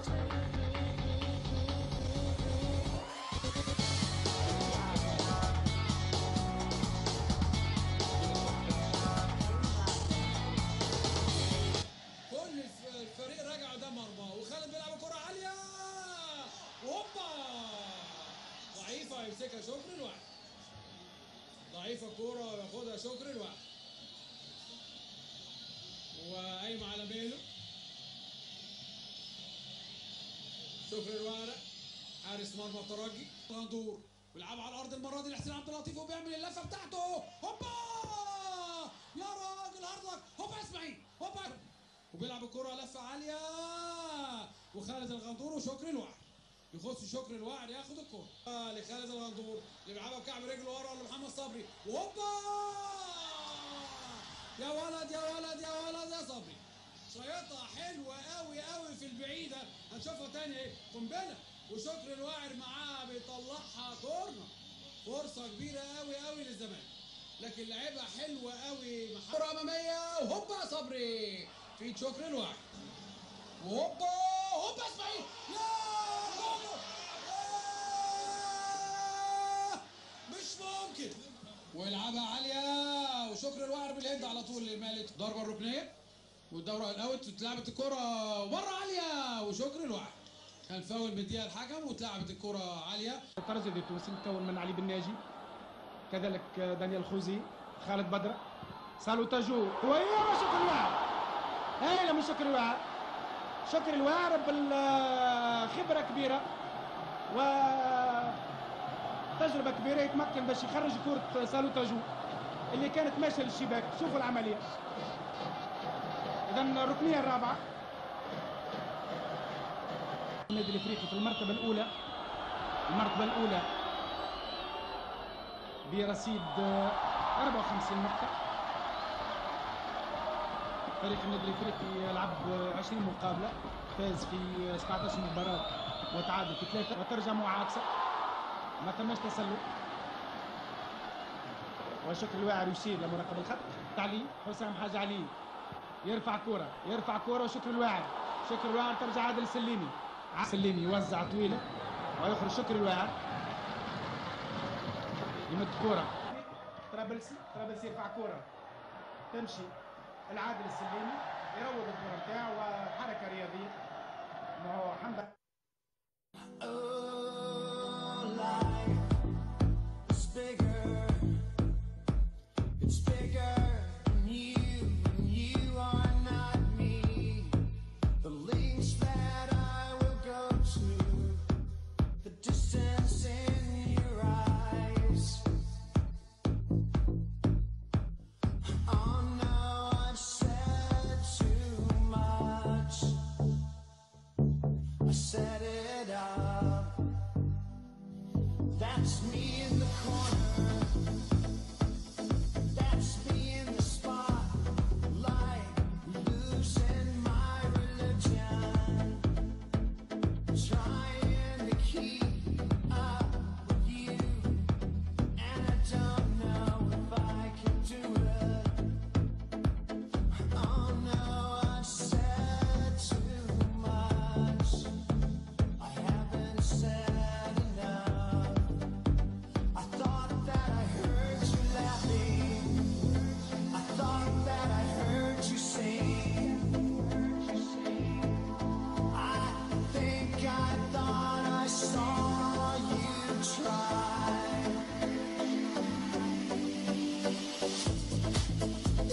كل الف- الفريق راجع قدام مرمى وخالد بيلعب كرة عالية وهوبا ضعيفة يمسكها شكري الواحد ضعيفة الكورة وياخدها شكري الواحد وقايمة على ميلو شكري الواحد حارس مرمى الترجي غندور بيلعب على الارض المره دي لحسين عبد اللطيف وبيعمل اللفه بتاعته هوبا يا راجل هارد هوبا اسماعيل هوبا وبيلعب الكرة لفة عالية وخالد الغندور وشكري الوعر يخش شكري الوعر ياخد الكرة آه لخالد الغندور اللي بيلعبها بكعب رجله ورا لمحمد صبري وهوبا يا ولد يا ولد يا ولد يا صبري شيطة حلوة قوي قوي في البعيدة هنشوفها تاني ايه قنبلة وشكري الواعر معاها بيطلعها كورنر فرصة كبيرة قوي قوي للزمالك لكن لعبها حلوة قوي كرة أمامية وهوبا صبري في شكري الواعر وهوبا هوبا اسماعيل يا آه! مش ممكن ويلعبها عالية وشكري الواعر بالهيد على طول لمالك ضربة الركنية والدورة الاوت اتلعبت الكرة مرة عالية وشكري الواعر كان فاول مديها الحكم واتلعبت الكرة عالية الترجي التونسي مكون من علي بن ناجي كذلك دانيال خوزي خالد بدر سالو تاجو قوية شكر الواعر هايلة من شكر الواعر شكر الواعر بالخبرة كبيرة و تجربة كبيرة يتمكن باش يخرج كرة سالو تاجو اللي كانت ماشية للشباك شوفوا العملية إذا الركنية الرابعة النادي الافريقي في المرتبة الأولى المرتبة الأولى برصيد آه، 54 نقطة فريق النادي الافريقي لعب آه، 20 مقابلة فاز في آه، 17 مباراة وتعادل في ثلاثة وترجع معاكسة ما تمش تسلل وشكر الواعر يشير لمراقب الخط تعلي حسام حاج علي يرفع كرة يرفع كرة وشكر الواعر شكر الواعر ترجع عادل السليمي سليمي يوزع طويلة ويخرج شكر الواعر يمد كرة طرابلسي طرابلسي يرفع كرة تمشي العادل السليمي يروض الكرة بتاعه وحركة رياضية ما هو حمد Oh, life is bigger. It's bigger than you, and you are not me. The links that I will go to, the distance in your eyes. Oh no, I've said too much. I set it up. That's me in the corner. That's me in the spotlight, losing my religion. Trying to keep up with you, and I don't know if I can do it. Oh no, I've said too much. I haven't said enough. I thought that I heard you laughing. I thought that I heard you sing. I think I thought I saw you try.